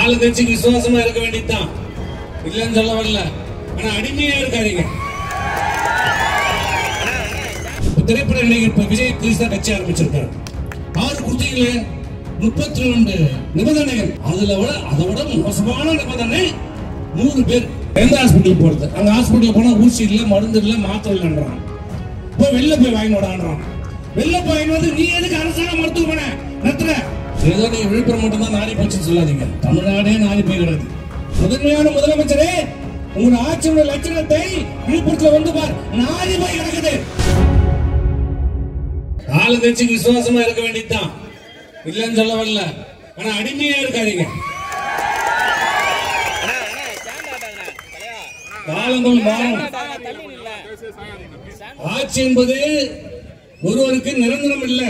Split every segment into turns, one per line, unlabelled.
ஆளுங்கட்சிக்கு விசுவாசமா இருக்க வேண்டியதுதான் இல்லைன்னு சொல்ல வரல ஆனா அடிமையா இருக்காதீங்க இப்ப திரைப்பட நடிகர் இப்ப விஜய் புதுசா கட்சி ஆரம்பிச்சிருக்காரு ஆறு குத்திகளே முப்பத்தி ரெண்டு நிபந்தனைகள் அதுல விட அதை விட மோசமான நிபந்தனை நூறு பேர் எந்த ஹாஸ்பிட்டல் போறது அங்க ஹாஸ்பிட்டல் போனா ஊசி இல்ல மருந்து இல்ல மாத்திரை இல்லைன்றான் இப்போ வெளில போய் வாங்கி விடான்றான் வெளில போய் வாங்கி வந்து நீ எதுக்கு அரசாங்க மருத்துவமனை நடத்துற ஏதோ நீங்க விழுப்புரம் மட்டும் தான் நாடி போச்சுன்னு சொல்லாதீங்க தமிழ்நாடே நாடி போய்கிறது முதன்மையான முதலமைச்சரே உங்க ஆட்சியோட லட்சணத்தை விழுப்புரத்துல வந்து பார் நாடி போய் கிடக்குது ஆளுங்கட்சிக்கு விசுவாசமா இருக்க வேண்டியதுதான் இல்லைன்னு சொல்ல வரல ஆனா அடிமையா இருக்காதீங்க காலங்கள் மாறும் ஆட்சி என்பது ஒருவருக்கு நிரந்தரம் இல்லை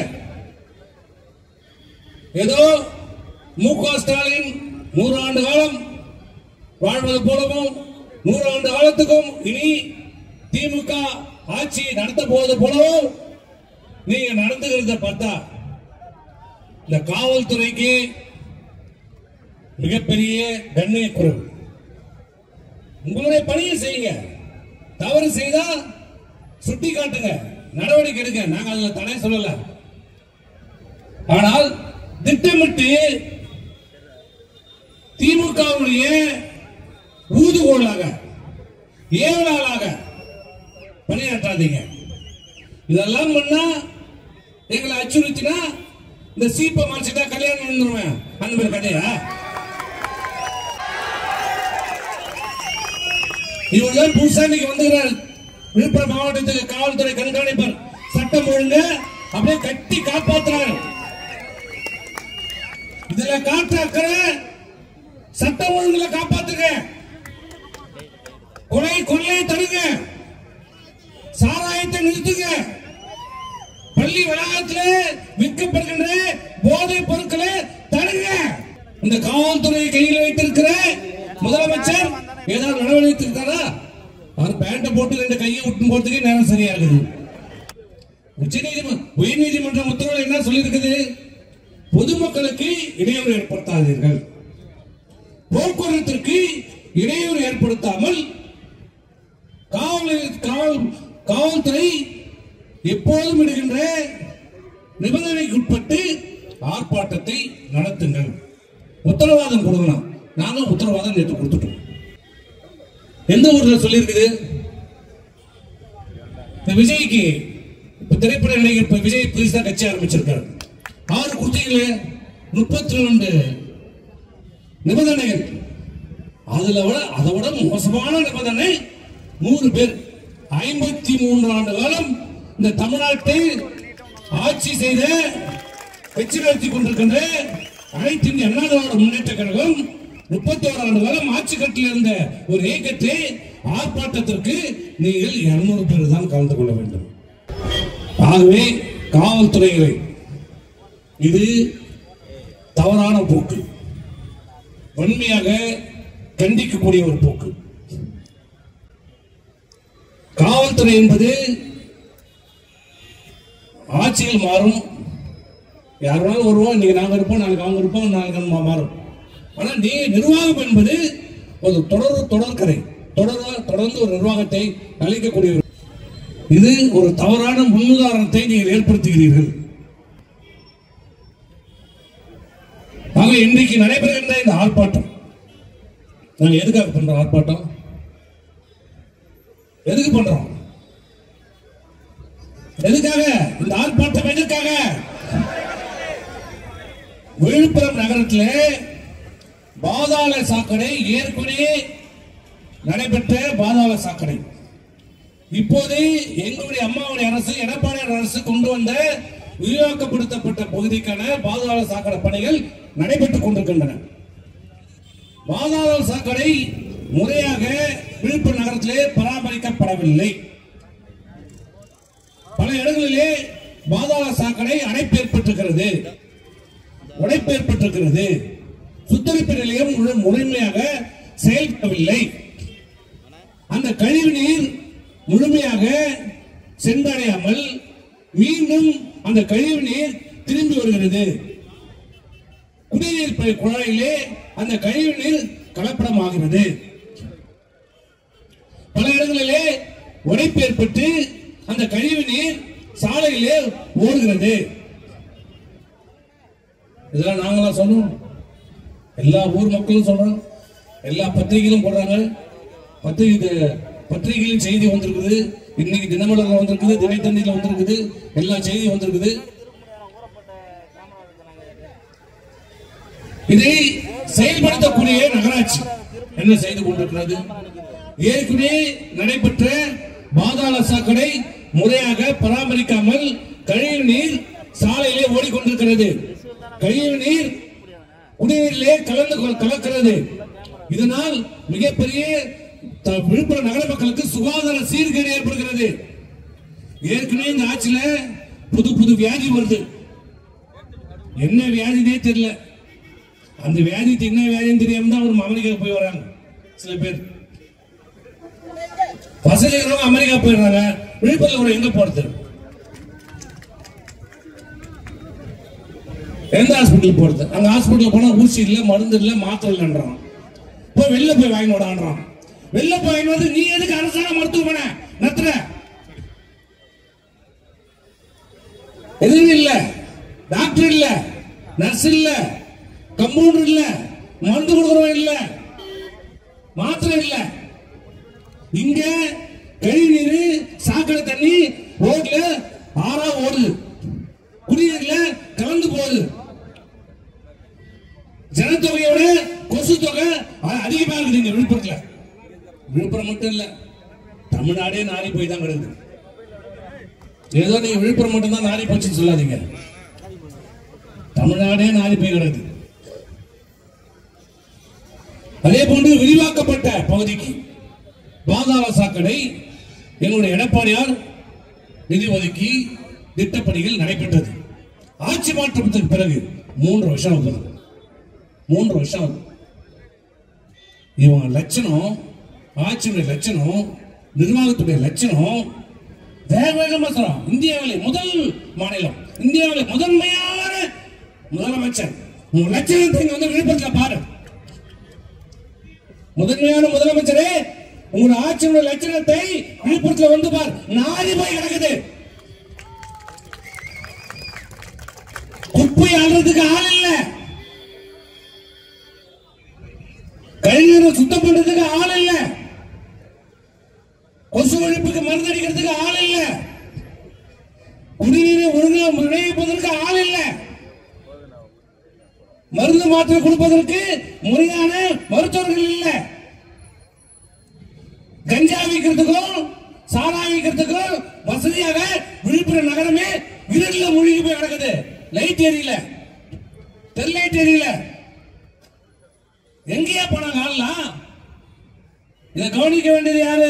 ஏதோ மு க ஸ்டாலின் நூறு ஆண்டு காலம் வாழ்வது போலவும் நூறு ஆண்டு காலத்துக்கும் இனி திமுக ஆட்சி நடத்த போவது போலவும் நீங்க நடந்துகிறத பார்த்தா இந்த காவல்துறைக்கு மிகப்பெரிய கண்ணிய குறைவு உங்களுடைய பணியை செய்யுங்க தவறு செய்தா சுட்டி காட்டுங்க நடவடிக்கை எடுங்க நாங்க அதுல தடை சொல்லல ஆனால் திட்டமிட்டு திமுகவுடைய ஊதுகோலாக ஏவலாளாக பணியாற்றாதீங்க இதெல்லாம் பண்ணா எங்களை அச்சுறுத்தினா இந்த சீப்பை மறைச்சிட்டா கல்யாணம் வந்துருவேன் அந்த மாதிரி கதையா இவர் தான் புதுசா இன்னைக்கு வந்துகிறார் விழுப்புரம் மாவட்டத்துக்கு காவல்துறை கண்காணிப்பர் சட்டம் ஒழுங்கு அப்படியே கட்டி காப்பாத்துறாரு இதுல காற்றாக்கிற சட்டம் ஒழுங்குல காப்பாத்துங்க கொலை கொள்ளையை தடுங்க சாராயத்தை நிறுத்துங்க பள்ளி வளாகத்திலே விற்கப்படுகின்ற போதைப் பொருட்களை தடுங்க இந்த காவல்துறையை கையில் வைத்திருக்கிற முதலமைச்சர் ஏதாவது நடவடிக்கை எடுத்திருக்காரா அவர் பேண்ட போட்டு ரெண்டு கையை விட்டு போறதுக்கே நேரம் சரியா இருக்குது உச்ச நீதிமன்றம் உயர் நீதிமன்றம் உத்தரவு என்ன சொல்லியிருக்குது பொதுமக்களுக்கு இடையூறு ஏற்படுத்தாதீர்கள் போக்குவரத்திற்கு இடையூறு ஏற்படுத்தாமல் காவல் காவல் காவல்துறை எப்போதும் இடுகின்ற நிபந்தனைக்கு உட்பட்டு ஆர்ப்பாட்டத்தை நடத்துங்கள் உத்தரவாதம் கொடுக்கணும் நாங்க உத்தரவாதம் நேற்று கொடுத்துட்டோம் எந்த ஊர்ல சொல்லியிருக்குது இந்த விஜய்க்கு இப்ப திரைப்பட நடிகர் இப்ப விஜய் புதுசா கட்சி ஆரம்பிச்சிருக்காரு ஆறு குத்திகளே முப்பத்தி ரெண்டு நிபந்தனைகள் அதுல விட அதை விட மோசமான நிபந்தனை நூறு பேர் ஐம்பத்தி மூன்று ஆண்டு காலம் இந்த தமிழ்நாட்டை ஆட்சி செய்த கட்சி நடத்தி கொண்டிருக்கின்ற அனைத்து இந்திய அண்ணா திராவிட முன்னேற்ற கழகம் முப்பத்தி ஓரு ஆண்டு காலம் ஆட்சி கட்டில் இருந்த ஒரு இயக்கத்தை ஆர்ப்பாட்டத்திற்கு நீங்கள் இருநூறு பேர் தான் கலந்து கொள்ள வேண்டும் ஆகவே காவல்துறைகளை இது தவறான போக்கு வன்மையாக கண்டிக்கக்கூடிய ஒரு போக்கு காவல்துறை என்பது ஆட்சிகள் மாறும் யார் வேணாலும் வருவோம் இன்னைக்கு நாங்க இருப்போம் நாளைக்கு அவங்க இருப்போம் நாளைக்கு நம்ம மாறும் ஆனா நீ நிர்வாகம் என்பது ஒரு தொடர் தொடர்கரை தொடர தொடர்ந்து ஒரு நிர்வாகத்தை அளிக்கக்கூடிய ஒரு- இது ஒரு தவறான முன்னுதாரணத்தை நீங்கள் ஏற்படுத்துகிறீர்கள் ஆக இன்றைக்கு நடைபெறுகின்ற இந்த ஆர்ப்பாட்டம் நாங்க எதுக்காக பண்றோம் ஆர்ப்பாட்டம் எதுக்கு பண்றோம் எதுக்காக இந்த ஆர்ப்பாட்டம் எதுக்காக விழுப்புரம் நகரத்திலே பாதாள சாக்கடை ஏற்கனவே நடைபெற்ற பாதாள சாக்கடை இப்போது எங்களுடைய அம்மாவுடைய அரசு எடப்பாடியார் அரசு கொண்டு வந்த விரிவாக்கப்படுத்தப்பட்ட பகுதிக்கான பாதாள சாக்கடை பணிகள் நடைபெற்றுக் கொண்டிருக்கின்றன பாதாள சாக்கடை முறையாக விழுப்புரம் நகரத்திலே பராமரிக்கப்படவில்லை பல இடங்களிலே பாதாள சாக்கடை அடைப்பு ஏற்பட்டிருக்கிறது உடைப்பு ஏற்பட்டிருக்கிறது சுத்தரிப்பு நிலையம் முழு- முழுமையாக செயல்படவில்லை அந்த கழிவு நீர் முழுமையாக சென்றடையாமல் மீண்டும் அந்த கழிவு நீர் திரும்பி வருகிறது குடிநீர் பை- குழாயிலே அந்த கழிவு நீர் கலப்படமாகிறது பல இடங்களிலே உடைப்பு ஏற்பட்டு அந்த கழிவு நீர் சாலையிலே ஓடுகிறது இதெல்லாம் நாங்களாம் சொன்னோம் எல்லா ஊர் மக்களும் சொல்றோம் எல்லா பத்திரிகைகளும் போடுறாங்க பத்திரிகை பத்திரிகையிலும் செய்தி வந்திருக்குது இன்னைக்கு தினமலர்ல வந்திருக்குது தினைத்தந்தியில வந்திருக்குது எல்லா செய்தி வந்திருக்குது இதை செயல்படுத்தக்கூடிய நகராட்சி என்ன செய்து கொண்டிருக்கிறது ஏற்கனவே நடைபெற்ற பாதாள சாக்கடை முறையாக பராமரிக்காமல் கழிவு நீர் சாலையிலே ஓடிக்கொண்டிருக்கிறது கழிவு நீர் குடிநீரிலே கலந்து கொ- கலக்கிறது இதனால் மிகப்பெரிய த- விழுப்புரம் நகர மக்களுக்கு சுகாதார சீர்கேடு ஏற்படுகிறது ஏற்கனவே இந்த ஆட்சியில புது புது வியாதி வருது என்ன வியாதினே தெரியல அந்த வியாதி என்ன வியாதின்னு தெரியாம தான் அவர் அமெரிக்கா போய் வராங்க சில பேர் வசதி இருக்கிறவங்க அமெரிக்கா போயிடுறாங்க விழுப்புரத்தில் ஒரு எங்க போறது எந்த ஹாஸ்பிட்டல் போறது அங்க ஹாஸ்பிட்டல் போனா ஊசி இல்ல மருந்து இல்ல மாத்திரை இல்லைன்றான் போய் வெளில போய் வாங்கி விடான்றான் வெளில போய் வாங்கி வந்து நீ எதுக்கு அரசாங்க மருத்துவமனை நடத்துற எதுவும் இல்ல டாக்டர் இல்ல நர்ஸ் இல்ல கம்பவுண்டர் இல்ல மருந்து கொடுக்கறவன் இல்ல மாத்திரை இல்ல இங்க கழிவு நீர் சாக்கடை தண்ணி ரோட்ல ஆறா ஓடுது குடிநீர்ல கலந்து போகுது ஜனத்தொகையோட கொசு தொகை அ- அதிகமா இருக்குது இங்க விழுப்புரத்துல விழுப்புரம் மட்டும் இல்ல தமிழ்நாடே நாரி போய் தான் கிடக்குது ஏதோ நீங்க விழுப்புரம் மட்டும் தான் நாரி போச்சுன்னு சொல்லாதீங்க தமிழ்நாடே நாரி போய் கிடக்குது அதே போன்று விரிவாக்கப்பட்ட பகுதிக்கு பாதாள சாக்கடை எங்களுடைய எடப்பாடியார் நிதி ஒதுக்கி திட்டப்பணிகள் நடைபெற்றது ஆட்சி மாற்றத்துக்கு பிறகு மூன்று வருஷம் ஆகுது மூன்று வருஷம் ஆகுது இவங்க லட்சணம் ஆட்சியுடைய லட்சணம் நிர்வாகத்துடைய லட்சணம் வேக வேகமா சொல்றோம் இந்தியாவிலே முதல் மாநிலம் இந்தியாவிலே முதன்மையான முதலமைச்சர் உங்க லட்சணத்தை இங்க வந்து விழுப்புரத்துல பாரு முதன்மையான முதலமைச்சரே உங்க ஆட்சியுடைய லட்சணத்தை விழுப்புரத்துல வந்து பார் நாரி போய் கிடக்குது குப்பை அள்ளுறதுக்கு ஆள் இல்ல கழிவுநீரை சுத்தம் பண்றதுக்கு ஆள் இல்ல கொசு ஒழிப்புக்கு மருந்து அடிக்கிறதுக்கு ஆள் இல்ல குடிநீரை ஒழுங்கா விளைவிப்பதற்கு ஆள் இல்ல மருந்து மாத்திரை கொடுப்பதற்கு முறையான மருத்துவர்கள் இல்ல கஞ்சா விற்கிறதுக்கும் சாரா விற்கிறதுக்கும் வசதியாக விழுப்புரம் நகரமே இருள மூழ்கி போய் கிடக்குது லைட் எரியல தெருலைட் எரியல எங்கேயா போனாங்க ஆள்லாம் இதை கவனிக்க வேண்டியது யாரு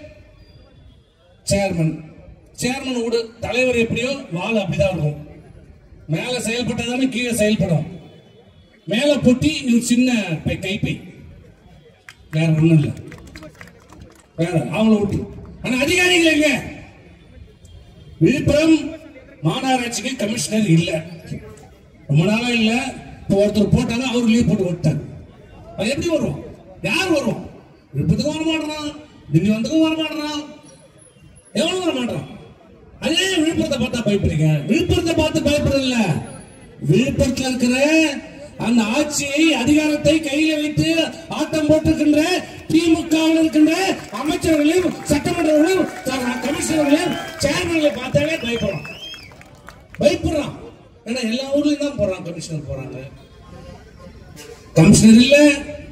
சேர்மன் சேர்மன் விடு தலைவர் எப்படியோ வால் அப்படிதான் இருக்கும் மேல செயல்பட்டதானே கீழே செயல்படும் மேல பொட்டி இது சின்ன பை கைப்பை வேற ஒண்ணும் இல்லை வேற அவங்கள விட்டு ஆனா அதிகாரிகள் எங்க விழுப்புரம் மாநகராட்சிக்கு கமிஷனர் இல்ல ரொம்ப நாளா இல்ல இப்போ ஒருத்தர் போட்டாங்க அவர் லீவ் போட்டு விட்டார் அது எப்படி வரும் யார் வரும் விழுப்புரத்துக்கும் வர மாட்டேறான் திண்டிவனத்துக்கும் வர மாட்டேறான் எவ்வளவு வர மாட்டேறான் அதே விழுப்புரத்தை பார்த்தா பயப்படுறீங்க விழுப்புரத்தை பார்த்து பயப்படல விழுப்புரத்தில் இருக்கிற அந்த ஆட்சியை அதிகாரத்தை கையில வைத்து ஆட்டம் போட்டிருக்கின்ற திமுகவில் இருக்கின்ற அமைச்சர்களையும் சட்டமன்றங்களையும் கமிஷனர்களையும் சேர்மன்களை பார்த்தாலே பயப்படுறான் பயப்படுறான் ஏன்னா எல்லா ஊர்லயும் தான் போறான் கமிஷனர் போறாங்க கமிஷனர் இல்ல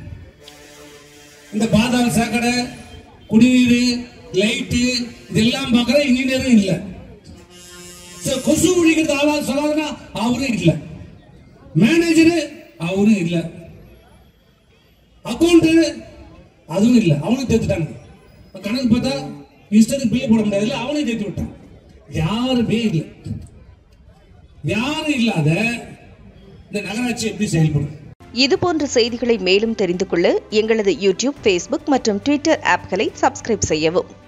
இந்த பாதாள சாக்கடை குடிநீர் லைட்டு இதெல்லாம் பார்க்கற இன்ஜினியரும் இல்ல சரி, கொசு ஒழிக்கிறது ஆளா சொல்லாதுன்னா அவரும் இல்ல மேனேஜர் அவரும் இல்ல அக்கௌண்ட் அதுவும் இல்ல அவனும் தேத்துட்டாங்க கணக்கு பார்த்தா இஷ்டத்துக்கு பில்லு போட முடியாதுல்ல அவனையும் தேத்து விட்டான் யாருமே இல்லை யாரும் இல்லாத இந்த நகராட்சி எப்படி செயல்படும்
இதுபோன்ற செய்திகளை மேலும் தெரிந்து கொள்ள எங்களது யூடியூப் ஃபேஸ்புக் மற்றும் ட்விட்டர் ஆப்களை சப்ஸ்கிரைப் செய்யவும்